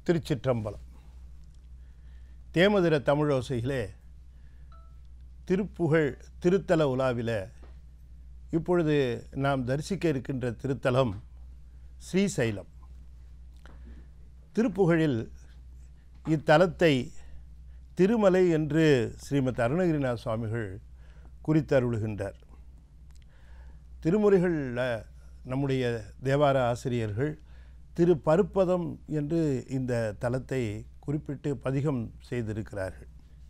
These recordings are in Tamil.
திருச்சிற்றம்பலம் தேமதுர தமிழோசையிலே திருப்புகழ் திருத்தல உலாவில் இப்பொழுது நாம் தரிசிக்க இருக்கின்ற திருத்தலம் ஸ்ரீசைலம் திருப்புகழில் இத்தலத்தை திருமலை என்று ஸ்ரீமத் அருணகிரிநாத சுவாமிகள் குறித்தருளுகின்றார் திருமுறைகளில் நம்முடைய தேவார ஆசிரியர்கள் திரு பருப்பதம் என்று இந்த தலத்தை குறிப்பிட்டு பதிகம் செய்திருக்கிறார்கள்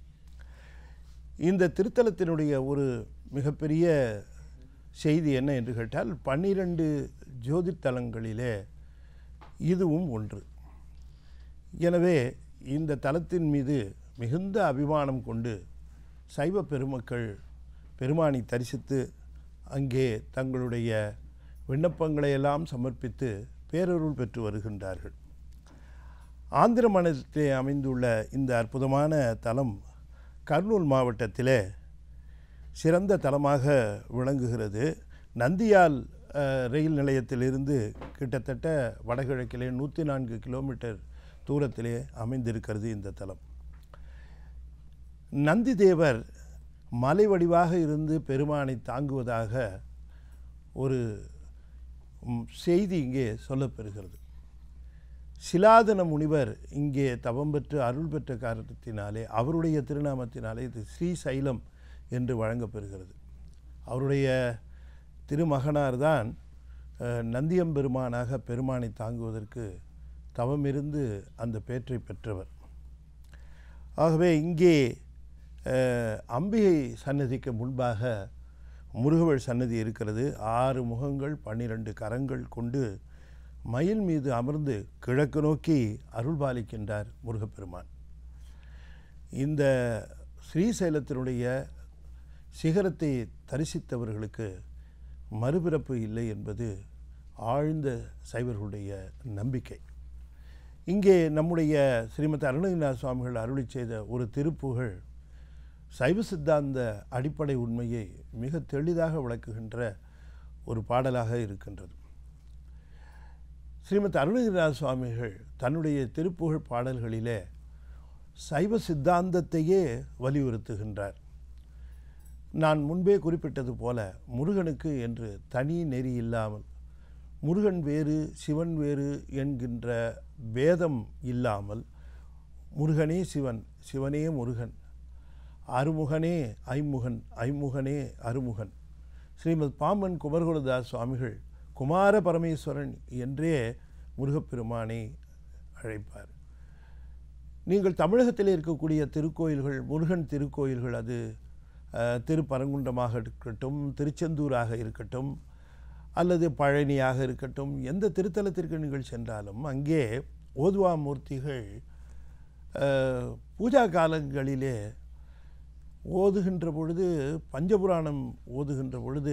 இந்த திருத்தலத்தினுடைய ஒரு மிகப்பெரிய செய்தி என்ன என்று கேட்டால் பன்னிரண்டு ஜோதிர்த்தலங்களிலே இதுவும் ஒன்று எனவே இந்த தலத்தின் மீது மிகுந்த அபிமானம் கொண்டு சைவ பெருமக்கள் பெருமானை தரிசித்து அங்கே தங்களுடைய விண்ணப்பங்களை எல்லாம் சமர்ப்பித்து பேரருள் பெற்று வருகின்றார்கள் ஆந்திர மாநிலத்திலே அமைந்துள்ள இந்த அற்புதமான தலம் கர்னூல் மாவட்டத்திலே சிறந்த தலமாக விளங்குகிறது நந்தியால் அஹ், ரயில் நிலையத்திலிருந்து கிட்டத்தட்ட வடகிழக்கிலே நூற்றி நான்கு கிலோமீட்டர் தூரத்திலே அமைந்திருக்கிறது இந்த தலம் நந்தி தேவர் மலை வடிவாக இருந்து பெருமானை தாங்குவதாக ஒரு ம், செய்தி இங்கே சொல்லப்பெறுகிறது சிலாதன முனிவர் இங்கே தவம் பெற்று அருள் பெற்ற காரணத்தினாலே அவருடைய திருநாமத்தினாலே இது ஸ்ரீசைலம் என்று வழங்கப்பெறுகிறது அவருடைய திருமகனார் தான் அஹ், நந்தியம்பெருமானாக பெருமானை தாங்குவதற்கு தவமிருந்து அந்த பேற்றை பெற்றவர் ஆகவே இங்கே அஹ், அம்பிகை சன்னதிக்கு முன்பாக முருகவள் சன்னதி இருக்கிறது ஆறு முகங்கள் பன்னிரண்டு கரங்கள் கொண்டு மயில் மீது அமர்ந்து கிழக்கு நோக்கி அருள்பாலிக்கின்றார் முருகப்பெருமான் இந்த ஸ்ரீசைலத்தினுடைய சிகரத்தை தரிசித்தவர்களுக்கு மறுபிறப்பு இல்லை என்பது ஆழ்ந்த சைவர்களுடைய நம்பிக்கை இங்கே நம்முடைய ஸ்ரீமத் அருணகிரிநாத சுவாமிகள் அருளி செய்த ஒரு திருப்புகழ் சைவ சித்தாந்த அடிப்படை உண்மையை மிக தெளிதாக விளக்குகின்ற ஒரு பாடலாக இருக்கின்றது ஸ்ரீமத் அருணகிரிநாத சுவாமிகள் தன்னுடைய திருப்புகழ் பாடல்களிலே சைவ சித்தாந்தத்தையே வலியுறுத்துகின்றார் நான் முன்பே குறிப்பிட்டது போல முருகனுக்கு என்று தனி நெறி இல்லாமல் முருகன் வேறு சிவன் வேறு என்கின்ற பேதம் இல்லாமல் முருகனே சிவன் சிவனே முருகன் அருமுகனே ஐமுகன் ஐமுகனே அருமுகன் ஸ்ரீமத் பாம்பன் குமரகுலதாஸ் சுவாமிகள் குமார பரமேஸ்வரன் என்றே முருகப்பெருமானை அழைப்பார் நீங்கள் தமிழகத்தில் இருக்கக்கூடிய திருக்கோயில்கள் முருகன் திருக்கோயில்கள் அது அஹ், திருப்பரங்குன்றமாக இருக்கட்டும் திருச்செந்தூராக இருக்கட்டும் அல்லது பழனியாக இருக்கட்டும் எந்த திருத்தலத்திற்கு நீங்கள் சென்றாலும் அங்கே ஓதுவா மூர்த்திகள் அஹ், பூஜா காலங்களிலே ஓதுகின்ற பொழுது பஞ்சபுராணம் ஓதுகின்ற பொழுது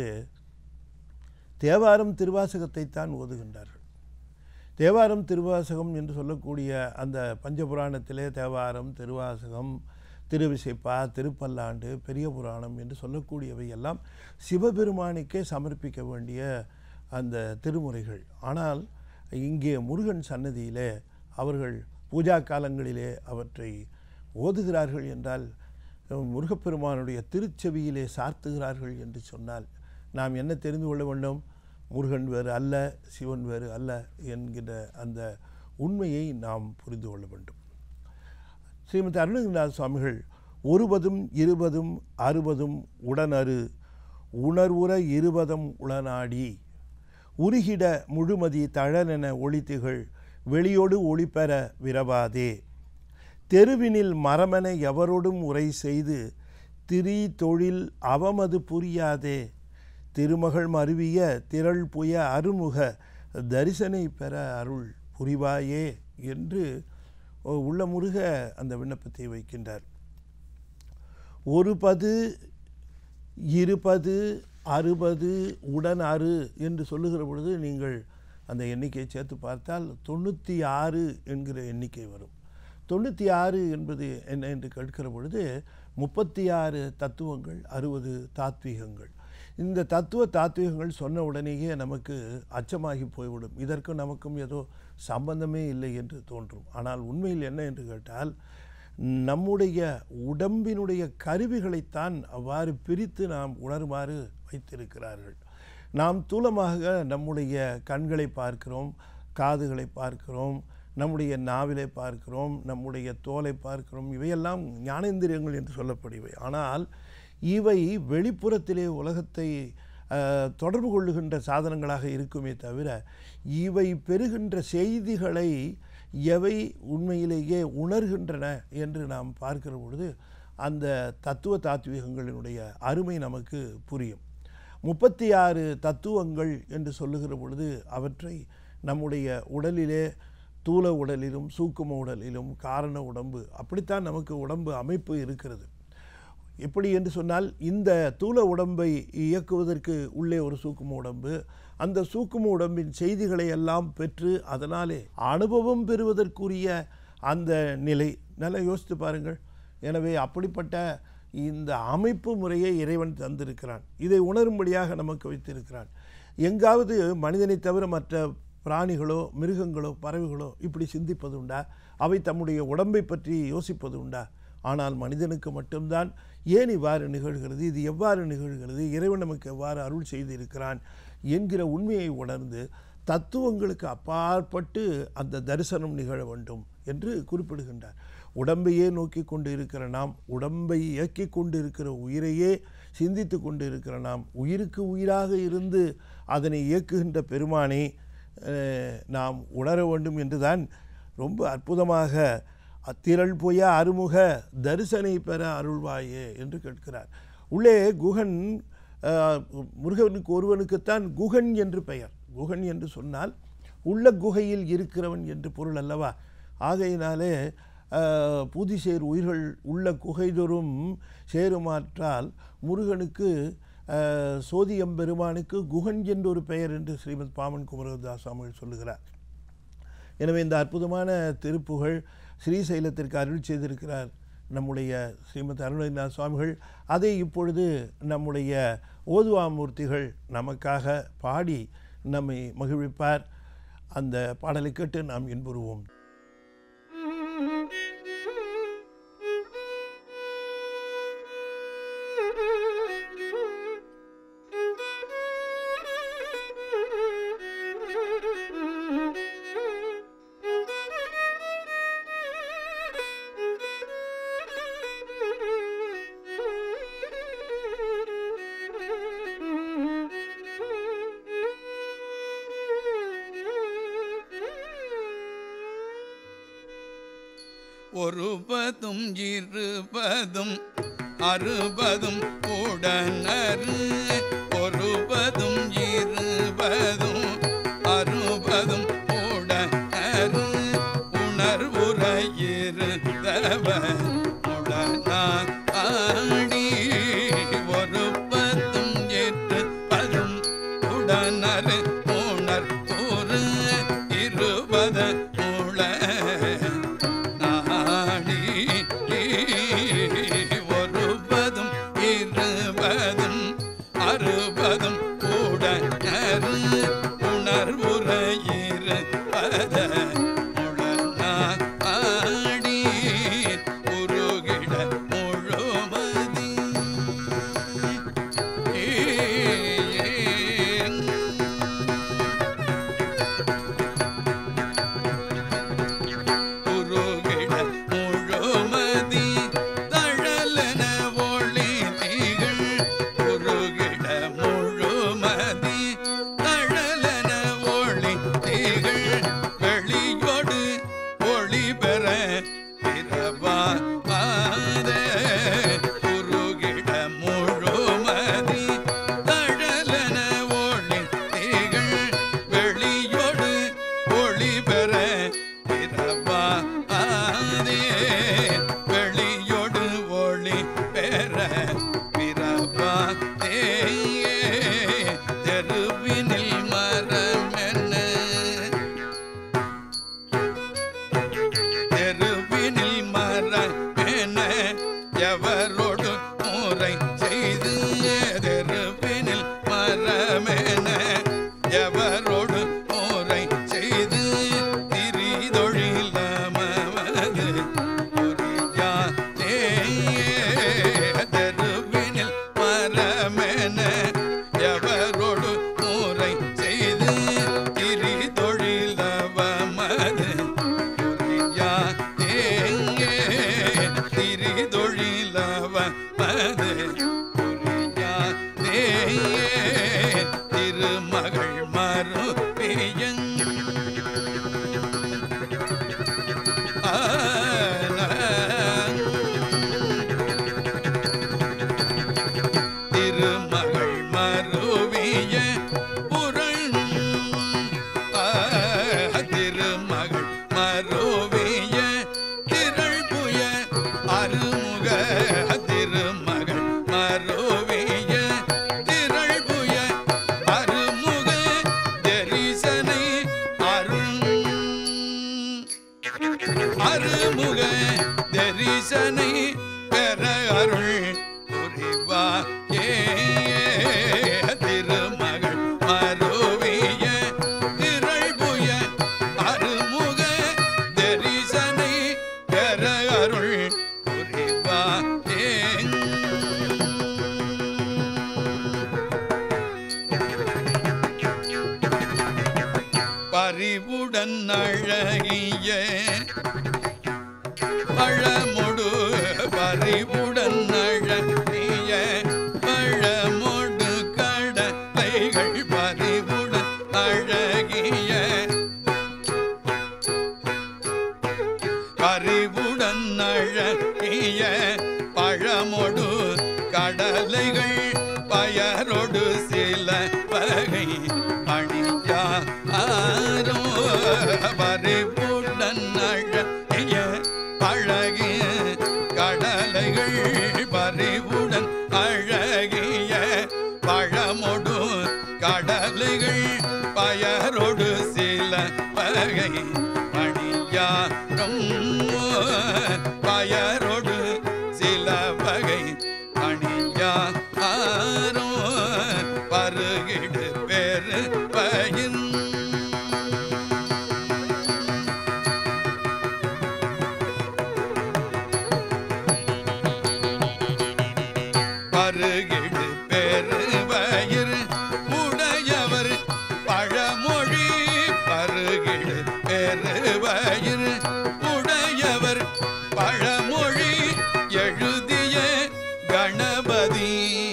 தேவாரம் திருவாசகத்தைத்தான் ஓதுகின்றார்கள் தேவாரம் திருவாசகம் என்று சொல்லக்கூடிய அந்த பஞ்சபுராணத்திலே தேவாரம் திருவாசகம் திருவிசைப்பா திருப்பல்லாண்டு பெரிய புராணம் என்று சொல்லக்கூடியவை எல்லாம் சிவபெருமானுக்கே சமர்ப்பிக்க வேண்டிய அந்த திருமுறைகள் ஆனால் இங்கே முருகன் சன்னதியிலே அவர்கள் பூஜா காலங்களிலே அவற்றை ஓதுகிறார்கள் என்றால் முருகப்பெருமானுடைய திருச்செவியிலே சார்த்துகிறார்கள் என்று சொன்னால் நாம் என்ன தெரிந்து கொள்ள வேண்டும் முருகன் வேறு அல்ல சிவன் வேறு அல்ல என்கிற அந்த உண்மையை நாம் புரிந்து கொள்ள வேண்டும் ஸ்ரீமதி அருணகிரிநாத சுவாமிகள் ஒருபதும் இருபதும் அறுபதும் உடனறு உணர்வுற இருபதம் உளநாடி உருகிட முழுமதி தழலென ஒளித்திகள் வெளியோடு ஒளிபெற விரவாதே தெருவினில் மரமென எவரோடும் உரை செய்து திரி தொழில் அவமது புரியாதே திருமகள் மருவிய திரள் புய அருமுக தரிசனை பெற அருள் புரிவாயே என்று உள்ளமுருக அந்த விண்ணப்பத்தை வைக்கின்றார் ஒரு பது இருபது அறுபது உடன் அறு என்று சொல்லுகிற பொழுது நீங்கள் அந்த எண்ணிக்கையை சேர்த்து பார்த்தால் தொண்ணூற்றி ஆறு என்கிற எண்ணிக்கை வரும் தொண்ணூற்றி ஆறு என்பது என்ன என்று கேட்கிற பொழுது முப்பத்தி ஆறு தத்துவங்கள் அறுபது தாத்வீகங்கள் இந்த தத்துவ தாத்வீகங்கள் சொன்ன உடனேயே நமக்கு அச்சமாகி போய்விடும் இதற்கும் நமக்கும் ஏதோ சம்பந்தமே இல்லை என்று தோன்றும் ஆனால் உண்மையில் என்ன என்று கேட்டால் நம்முடைய உடம்பினுடைய கருவிகளைத்தான் அவ்வாறு பிரித்து நாம் உணருமாறு வைத்திருக்கிறார்கள் நாம் தூலமாக நம்முடைய கண்களை பார்க்கிறோம் காதுகளை பார்க்கிறோம் நம்முடைய நாவிலை பார்க்கிறோம் நம்முடைய தோலை பார்க்கிறோம் இவையெல்லாம் ஞானேந்திரியங்கள் என்று சொல்லப்படுவை ஆனால் இவை வெளிப்புறத்திலே உலகத்தை அஹ், தொடர்பு கொள்ளுகின்ற சாதனங்களாக இருக்குமே தவிர இவை பெறுகின்ற செய்திகளை எவை உண்மையிலேயே உணர்கின்றன என்று நாம் பார்க்கிற பொழுது அந்த தத்துவ தாத்வீகங்களினுடைய அருமை நமக்கு புரியும் முப்பத்தி ஆறு தத்துவங்கள் என்று சொல்லுகிற பொழுது அவற்றை நம்முடைய உடலிலே தூல உடலிலும் சூக்கும உடலிலும் காரண உடம்பு அப்படித்தான் நமக்கு உடம்பு அமைப்பு இருக்கிறது எப்படி என்று சொன்னால் இந்த தூல உடம்பை இயக்குவதற்கு உள்ளே ஒரு சூக்கும உடம்பு அந்த சூக்கும உடம்பின் செய்திகளை எல்லாம் பெற்று அதனாலே அனுபவம் பெறுவதற்குரிய அந்த நிலை நல்லா யோசித்து பாருங்கள் எனவே அப்படிப்பட்ட இந்த அமைப்பு முறையை இறைவன் தந்திருக்கிறான் இதை உணரும்படியாக நமக்கு வைத்திருக்கிறான் எங்காவது மனிதனை தவிர மற்ற பிராணிகளோ மிருகங்களோ பறவைகளோ இப்படி சிந்திப்பது உண்டா அவை தம்முடைய உடம்பை பற்றி யோசிப்பது உண்டா ஆனால் மனிதனுக்கு மட்டும்தான் ஏன் இவ்வாறு நிகழ்கிறது இது எவ்வாறு நிகழ்கிறது இறைவன் நமக்கு எவ்வாறு அருள் செய்திருக்கிறான் என்கிற உண்மையை உணர்ந்து தத்துவங்களுக்கு அப்பாற்பட்டு அந்த தரிசனம் நிகழ வேண்டும் என்று குறிப்பிடுகின்றார் உடம்பையே நோக்கி கொண்டு இருக்கிற நாம் உடம்பை இயக்கி கொண்டு இருக்கிற உயிரையே சிந்தித்து கொண்டு இருக்கிற நாம் உயிருக்கு உயிராக இருந்து அதனை இயக்குகின்ற பெருமானை அஹ், நாம் உணர வேண்டும் என்றுதான் ரொம்ப அற்புதமாக அத்திரள் பொய்ய அருமுக தரிசனை பெற அருள்வாயே என்று கேட்கிறார் உள்ளே குகன் அஹ், முருகனுக்கு ஒருவனுக்குத்தான் குகன் என்று பெயர் குகன் என்று சொன்னால் உள்ள குகையில் இருக்கிறவன் என்று பொருள் அல்லவா ஆகையினாலே அஹ், புதிசேர் உயிர்கள் உள்ள குகைதொறும் சேருமாற்றால் முருகனுக்கு அஹ், சோதியம்பெருமானுக்கு குகன் என்று ஒரு பெயர் என்று ஸ்ரீமத் பாமன் குமரதாஸ் சுவாமிகள் சொல்லுகிறார் எனவே இந்த அற்புதமான திருப்புகழ் ஸ்ரீசைலத்திற்கு அருள் செய்திருக்கிறார் நம்முடைய ஸ்ரீமத் அருணகிரிநாத சுவாமிகள் அதை இப்பொழுது நம்முடைய ஓதுவாமூர்த்திகள் நமக்காக பாடி நம்மை மகிழ்விப்பார் அந்த பாடலை கேட்டு நாம் இன்புறுவோம் ஒருபதும் இருபதும் அறுபதும் உடனரு ஒருபதும் இருபதும் அறுபதும் உடனரு உணர்வுற இருந்தவர் உடனார் ஆடி ஒருபதும் எட்டு பதும் உடனரு உணர் ஒரு இருபது உள நாடி ஒருபதும் இருபதும் அறுபதும் கூட உணர்வுற இருபத ஆடி உருகிட முழுமதி உருகிட முழுமதி தழலன ஒளி திகழ் உருகிட முழுமதி தழலன ஒளி திகழ் வெளியொடு ஒளி பெற பிறவா உருகிட முழுமதி தழலன ஒளி திகழ் வெளியொடு ஒளி பெற பிறவா வெளியொடு ஒளி பெற பிறவா தெருவினில் மரமென்ன தெருவினில் மரமென எவரோடு முறை செய்து தெருவினில் மரமென எவரோடு முறை செய்து அது புரியாதே திருமகள் மறுபியன் திருமகள் மறுவிய புரண் திருமகள் மறுவிய திரள் புய அருமுக திருமகள் மறுவிய திரள் புய அருமுக தரிசனை அருண் அருமுக தரிசனை பெற அருள் புரிவா ஏ திருமகள் மருவிய திரள்புய அருமுக தரிசனை பெற அருள் புரிவா ஏ பறிவுடன் அழகிய பழமொடு பறிவுடன் அழகிய பழமொடு கடலைகள் பறிவுடன் அழகிய பறிவுடன் அழகிய பழமொடு கடலைகள் பயரொடு சில வகை அணியா ஆரோ பறிவுடன் அழகிய அழகிய கடலைகள் பறிவுடன் அழகிய பழமொடு கடலைகள் பயரொடு சில வகை பணியாரும் பயரொடு சில வகை பணியாரோ பருகிடு பெரு பயின் பருகிடு பெருவயிர் உடையவர் பழமொழி பருகிடு பெருவயிர் உடையவர் பழமொழி எழுதிய கணபதி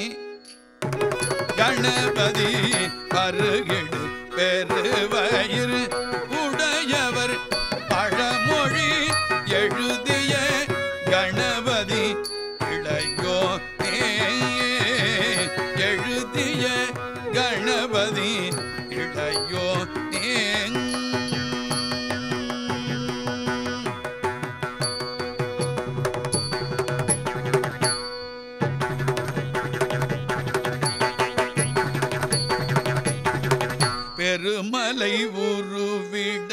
கணபதி பருகிடு பெருவயிர் உடையவர் பழமொழி எழுதிய கணபதி இளையோ எழுதிய கணபதி இளையோ பெருமலை உருவிட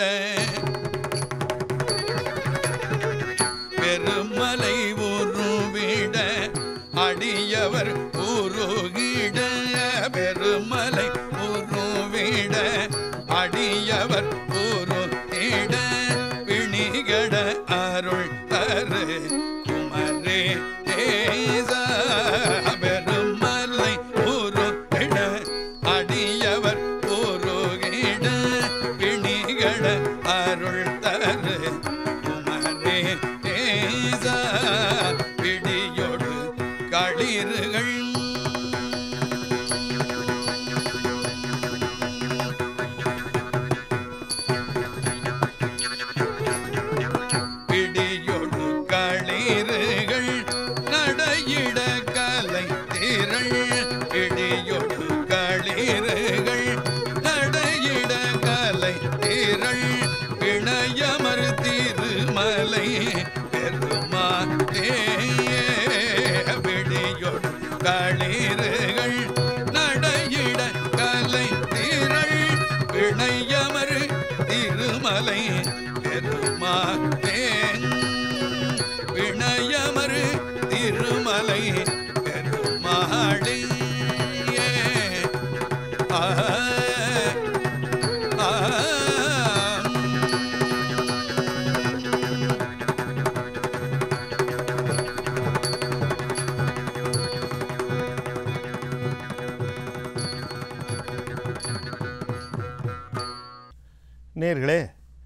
பெருமலை உருவிட அடியவர் உருகிட பெருமலை உருவிட அடியவர் உருகிட பிணிகட அருள் தரு குமரே தேச பெருமலை உருகிட அடியவர் உருகிட பிணிகட அருள் தரு குமரே தேச பிடியொடு களிறுகள் பிடியொடு களிறுகள் நடையிட கலை திரள் பிடியொடு களிறுகள் நடையிட கலை திரள் பிணையமர் திருமலை பெருமா பிடியொடு களிறுகள் நடையிட கலை திரள் பிணையமர் திருமலை பெருமா வினயமர் திருமலை பெருமாளே ஆ ஆ நேர்களே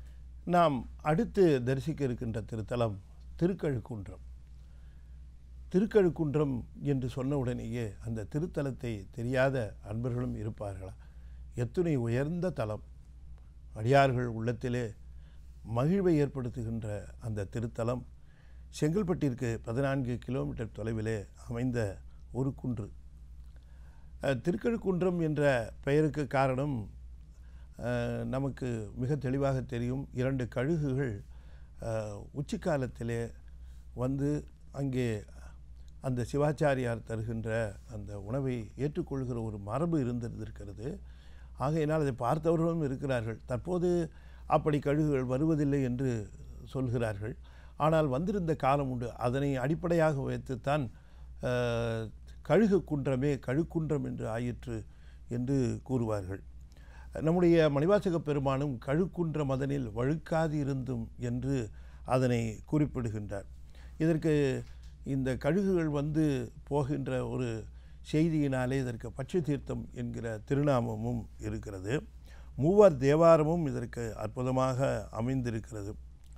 நாம் அடுத்து தரிசிக்க இருக்கின்ற திருத்தலம் திருக்கழுக்குன்றம் திருக்கழுக்குன்றம் என்று சொன்ன உடனேயே அந்த திருத்தலத்தை தெரியாத அன்பர்களும் இருப்பார்களா எத்துணை உயர்ந்த தலம் அடியார்கள் உள்ளத்திலே மகிழ்வை ஏற்படுத்துகின்ற அந்த திருத்தலம் செங்கல்பட்டிற்கு பதினான்கு கிலோமீட்டர் தொலைவிலே அமைந்த ஒரு குன்று அஹ், திருக்கழுக்குன்றம் என்ற பெயருக்கு காரணம் அஹ், நமக்கு மிக தெளிவாக தெரியும் இரண்டு கழுகுகள் அஹ், உச்சிக்காலத்திலே வந்து அங்கே அந்த சிவாச்சாரியார் தருகின்ற அந்த உணவை ஏற்றுக்கொள்கிற ஒரு மரபு இருந்திருக்கிறது ஆகையினால் அதை பார்த்தவர்களும் இருக்கிறார்கள் தற்போது அப்படி கழுகுகள் வருவதில்லை என்று சொல்கிறார்கள் ஆனால் வந்திருந்த காலம் உண்டு அதனை அடிப்படையாக வைத்துத்தான் அஹ், கழுகு குன்றமே கழுக்குன்றம் என்று ஆயிற்று என்று கூறுவார்கள் நம்முடைய மணிவாசக பெருமானும் கழுக்குன்ற மதனில் வழுக்காது இருந்தும் என்று அதனை குறிப்பிடுகின்றார் இதற்கு இந்த கழுகுகள் வந்து போகின்ற ஒரு செய்தியினாலே இதற்கு பட்சி தீர்த்தம் என்கிற திருநாமமும் இருக்கிறது மூவர் தேவாரமும் இதற்கு அற்புதமாக அமைந்திருக்கிறது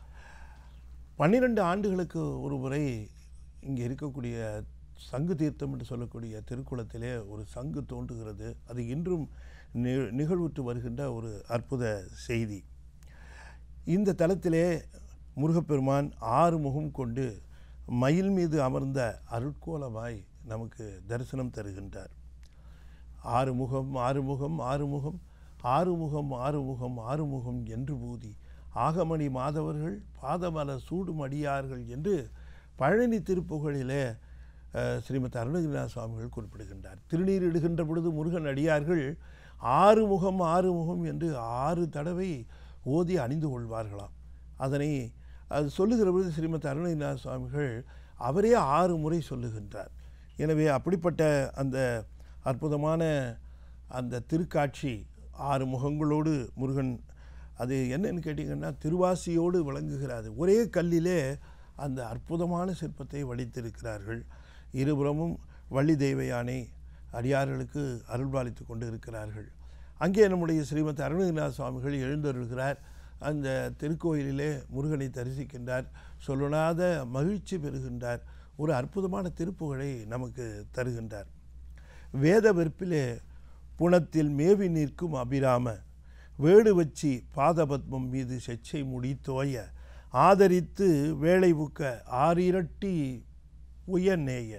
பன்னிரண்டு ஆண்டுகளுக்கு ஒரு முறை இங்கே இருக்கக்கூடிய சங்கு தீர்த்தம் என்று சொல்லக்கூடிய திருக்குளத்திலே ஒரு சங்கு தோன்றுகிறது அது இன்றும் நி- நிகழ்வுற்று வருகின்ற ஒரு அற்புத செய்தி இந்த தலத்திலே முருகப்பெருமான் ஆறு முகம் கொண்டு மயில் மீது அமர்ந்த அருட்கோலமாய் நமக்கு தரிசனம் தருகின்றார் ஆறுமுகம் ஆறுமுகம் ஆறுமுகம் ஆறுமுகம் ஆறுமுகம் ஆறுமுகம் என்று பூதி ஆகமணி மாதவர்கள் பாதமல சூடும் அடியார்கள் என்று பழனி திருப்புகழிலே அஹ், ஸ்ரீமத் அருணகிரிநாத சுவாமிகள் குறிப்பிடுகின்றார் திருநீர் இடுகின்ற பொழுது முருகன் அடியார்கள் ஆறுமுகம் ஆறுமுகம் என்று ஆறு தடவை ஓதி அணிந்து கொள்வார்களாம் அதனை அது சொல்லுகிற பொழுது ஸ்ரீமத் அருணகிரிநாத சுவாமிகள் அவரே ஆறு முறை சொல்லுகின்றார் எனவே அப்படிப்பட்ட அந்த அற்புதமான அந்த திருக்காட்சி ஆறு முகங்களோடு முருகன் அது என்னன்னு கேட்டிங்கன்னா திருவாசியோடு விளங்குகிறாது ஒரே கல்லிலே அந்த அற்புதமான சிற்பத்தை வடித்திருக்கிறார்கள் இருபுறமும் வள்ளி தெய்வ யானை அடியார்களுக்கு அருள்பாலித்து கொண்டு இருக்கிறார்கள் அங்கே நம்முடைய ஸ்ரீமத் அருணகிரிநாத சுவாமிகள் எழுந்தருள்கிறார் அந்த திருக்கோயிலிலே முருகனை தரிசிக்கின்றார் சொல்லொணாத மகிழ்ச்சி பெறுகின்றார் ஒரு அற்புதமான திருப்புகழை நமக்கு தருகின்றார் வேத வெற்பிலே புனத்தில் மேவி நிற்கும் அபிராம வேடு வச்சி பாதபத்மம் மீது செச்சை முடி தோய ஆதரித்து வேலை புக்க ஆறிரட்டி உயநேய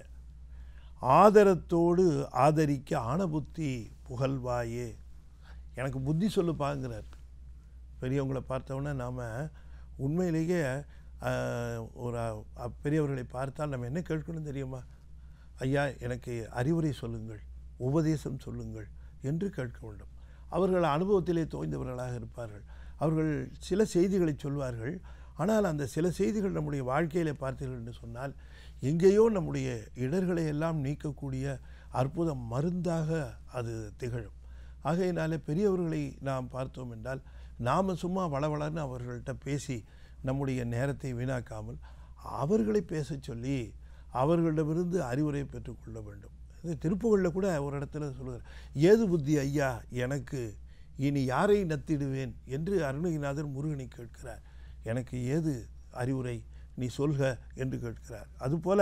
ஆதரத்தோடு ஆதரிக்க ஆனபுத்தி புகழ்வாயே எனக்கு புத்தி சொல்லுப்பாங்கிறார் பெரியவங்களை பார்த்தோன்னே நாம் உண்மையிலேயே ஆஹ், ஒரு அ- பெரியவர்களை பார்த்தால் நம்ம என்ன கேட்கணும் தெரியுமா ஐயா எனக்கு அறிவுரை சொல்லுங்கள் உபதேசம் சொல்லுங்கள் என்று கேட்க வேண்டும் அவர்கள் அனுபவத்திலே தோய்ந்தவர்களாக இருப்பார்கள் அவர்கள் சில செய்திகளை சொல்வார்கள் ஆனால் அந்த சில செய்திகள் நம்முடைய வாழ்க்கையிலே பார்த்தீர்கள் என்று சொன்னால் எங்கேயோ நம்முடைய இடர்களை எல்லாம் நீக்கக்கூடிய அற்புத மருந்தாக அது திகழும் ஆகையினாலே பெரியவர்களை நாம் பார்த்தோம் என்றால் நாம் சும்மா வளவளன்னு அவர்கள்ட்ட பேசி நம்முடைய நேரத்தை வீணாக்காமல் அவர்களை பேசச் சொல்லி அவர்களிடமிருந்து அறிவுரை பெற்றுக்கொள்ள வேண்டும் இது திருப்புகழில் கூட ஒரு இடத்துல சொல்லுகிறார் ஏது புத்தி ஐயா எனக்கு இனி யாரை நத்திடுவேன் என்று அருணகிரிநாதர் முருகனை கேட்கிறார் எனக்கு ஏது அறிவுரை நீ சொல்க என்று கேட்கிறார் அதுபோல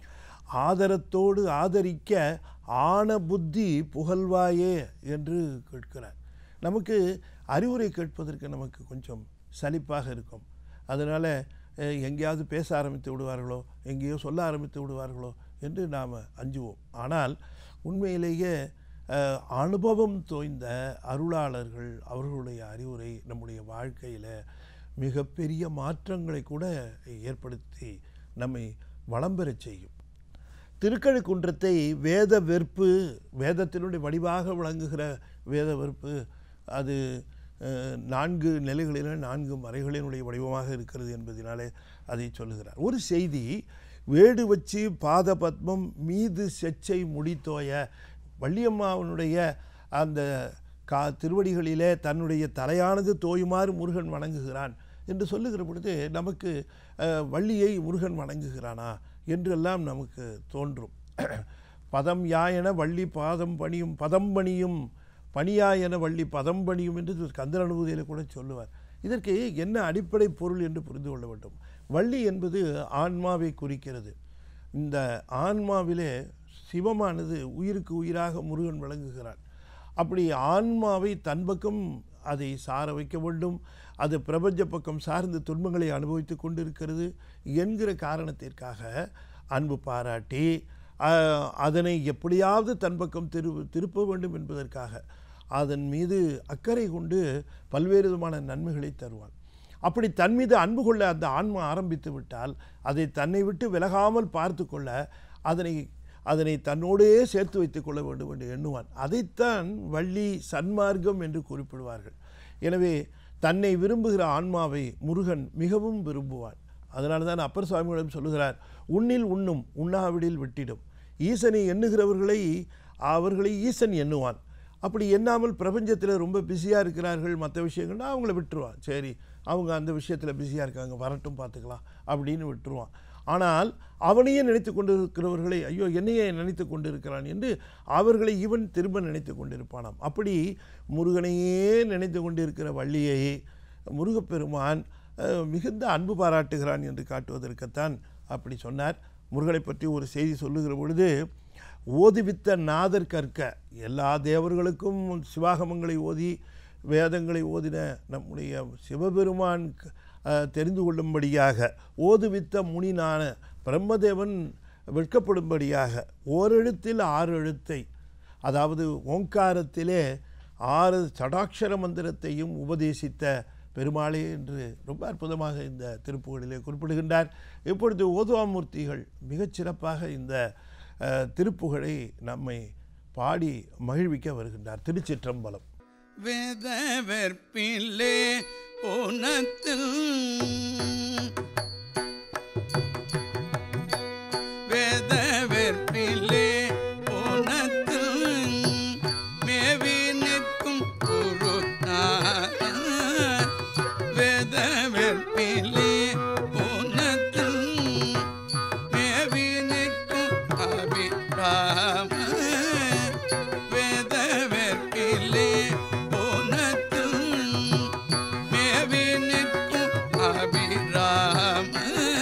ஆதரத்தோடு ஆதரிக்க ஆன புத்தி புகழ்வாயே என்று கேட்கிறார் நமக்கு அறிவுரை கேட்பதற்கு நமக்கு கொஞ்சம் சலிப்பாக இருக்கும் அதனால் எங்கேயாவது பேச ஆரம்பித்து விடுவார்களோ எங்கேயோ சொல்ல ஆரம்பித்து விடுவார்களோ என்று நாம் அஞ்சுவோம் ஆனால் உண்மையிலேயே அஹ், அனுபவம் தோய்ந்த அருளாளர்கள் அவர்களுடைய அறிவுரை நம்முடைய வாழ்க்கையில் மிகப்பெரிய மாற்றங்களை கூட ஏற்படுத்தி நம்மை வளம் பெறச் செய்யும் திருக்கழுக்குன்றத்தை வேத வெறுப்பு வேதத்தினுடைய வடிவாக விளங்குகிற வேத வெறுப்பு அது அஹ், நான்கு நிலைகளிலும் நான்கு மறைகளினுடைய வடிவமாக இருக்கிறது என்பதினாலே அதை சொல்லுகிறார் ஒரு செய்தி வேடு வச்சு பாத பத்மம் மீது செச்சை முடித்தோய வள்ளியம்மாவனுடைய அந்த கா திருவடிகளிலே தன்னுடைய தலையானது தோயுமாறு முருகன் வணங்குகிறான் என்று சொல்லுகிற பொழுது நமக்கு அஹ், வள்ளியை முருகன் வணங்குகிறானா என்றெல்லாம் நமக்கு தோன்றும் பதம் யாயென வள்ளி பாதம் பணியும் பதம் பணியும் பணியாயென வள்ளி பதம் பணியும் என்று கந்தர் அனுபூதியில் கூட சொல்லுவார் இதற்கு என்ன அடிப்படை பொருள் என்று புரிந்து கொள்ள வேண்டும் வள்ளி என்பது ஆன்மாவை குறிக்கிறது இந்த ஆன்மாவிலே சிவமானது உயிருக்கு உயிராக முருகன் விளங்குகிறான் அப்படி ஆன்மாவை தன் பக்கம் அதை சார வைக்க வேண்டும் அது பிரபஞ்ச பக்கம் சார்ந்து துன்பங்களை அனுபவித்து கொண்டிருக்கிறது என்கிற காரணத்திற்காக அன்பு பாராட்டி அஹ், அதனை எப்படியாவது தன் பக்கம் திரு திருப்ப வேண்டும் என்பதற்காக அதன் மீது அக்கறை கொண்டு பல்வேறு விதமான நன்மைகளை தருவான் அப்படி தன் மீது அன்பு கொள்ள அந்த ஆன்மா ஆரம்பித்து விட்டால் அதை தன்னை விட்டு விலகாமல் பார்த்து கொள்ள அதனை அதனை தன்னோடே சேர்த்து வைத்துக் கொள்ள வேண்டும் என்று எண்ணுவான் அதைத்தான் வள்ளி சன்மார்க்கம் என்று குறிப்பிடுவார்கள் எனவே தன்னை விரும்புகிற ஆன்மாவை முருகன் மிகவும் விரும்புவான் அதனால தான் அப்பர் சுவாமிகளிடம் சொல்லுகிறார் உன்னில் உண்ணும் உண்ணாவிடில் விட்டிடும் ஈசனை எண்ணுகிறவர்களை அவர்களை ஈசன் எண்ணுவான் அப்படி எண்ணாமல் பிரபஞ்சத்தில் ரொம்ப பிஸியாக இருக்கிறார்கள் மற்ற விஷயங்கள்னா அவங்கள விட்டுருவான் சரி அவங்க அந்த விஷயத்தில் பிஸியாக இருக்காங்க வரட்டும் பார்த்துக்கலாம் அப்படின்னு விட்டுருவான் ஆனால் அவனையே நினைத்து கொண்டிருக்கிறவர்களை ஐயோ என்னையே நினைத்து கொண்டிருக்கிறான் என்று அவர்களை இவன் திரும்ப நினைத்து கொண்டிருப்பானாம் அப்படி முருகனையே நினைத்து கொண்டிருக்கிற வள்ளியை முருகப்பெருமான் அஹ், மிகுந்த அன்பு பாராட்டுகிறான் என்று காட்டுவதற்குத்தான் அப்படி சொன்னார் முருகனை பற்றி ஒரு செய்தி சொல்லுகிற பொழுது ஓதுவித்த நாதர் கற்க எல்லா தேவர்களுக்கும் சிவாகமங்களை ஓதி வேதங்களை ஓதின நம்முடைய சிவபெருமான் க- அஹ், தெரிந்து கொள்ளும்படியாக ஓதுவித்த முனினான பிரம்மதேவன் வெட்கப்படும்படியாக ஓரெழுத்தில் ஆறு எழுத்தை அதாவது ஓங்காரத்திலே ஆறு சடாட்சர மந்திரத்தையும் உபதேசித்த பெருமாளே என்று ரொம்ப அற்புதமாக இந்த திருப்புகளிலே குறிப்பிடுகின்றார் இப்பொழுது ஓதுவாமூர்த்திகள் மிகச் சிறப்பாக இந்த அஹ், திருப்புகழை நம்மை பாடி மகிழ்விக்க வருகின்றார் திருச்சிற்றம்பலம் வேத வெற்பிலே உனத்தில் வேத வெற்பிலே உனத்தில் மேவி நிற்கும் குரு வேத வெற்பிலே உனத்தில் மேவி நிற்கும் அபிராம வேத வெற்பிலே உனத்தில் மேவி நிற்கும் அபிராம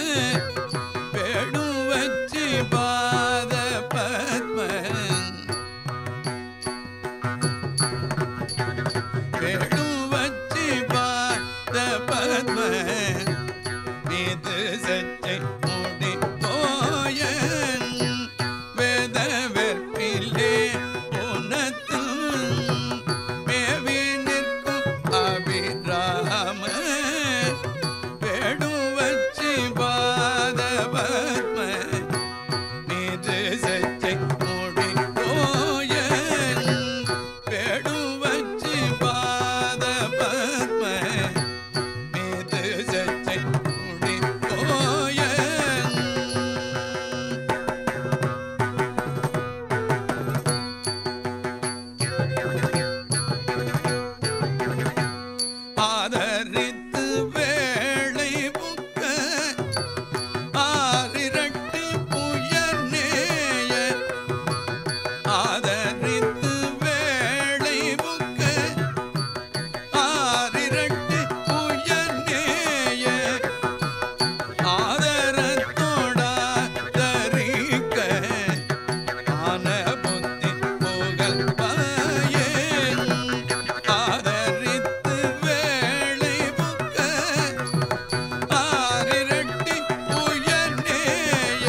வேடும் வச்சு பாத பத்ம வேடும் வச்சு பாத பத்ம மீது சச்சை மூடி போயன் வேத வெற்பிலே உனத்தில் மேவி நிற்கும் அபிராம வேடும் வச்சு பாத பத்ம மீது சச்சை மூடி போயன் வேடும் வச்சு பாத பத்ம மீது சச்சை மூடி போயன் ஆதரித்து வேளை புக்க ஆறிரட்டு புயநேய ஆதரித்து வேளை புக்க ஆறிரட்டு புயநேய ஆதரத்தோடா தரிக்க ஆன புத்தி புகழ் பயன் ஆதரித்து வேளை புக்க ஆரிரட்டி உயர்நேய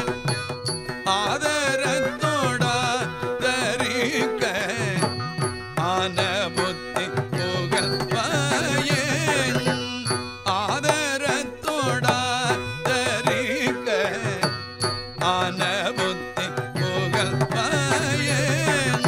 ஆதரத்தோடா தரிக்க ஆன புத்தி புகழ் பயன் ஆதரத்தோடா தரிக்க ஆன புத்தி புகழ் பயன்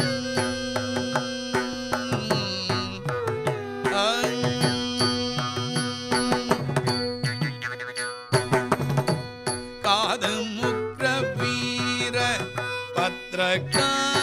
காது முக்ர வீர பத்ரகா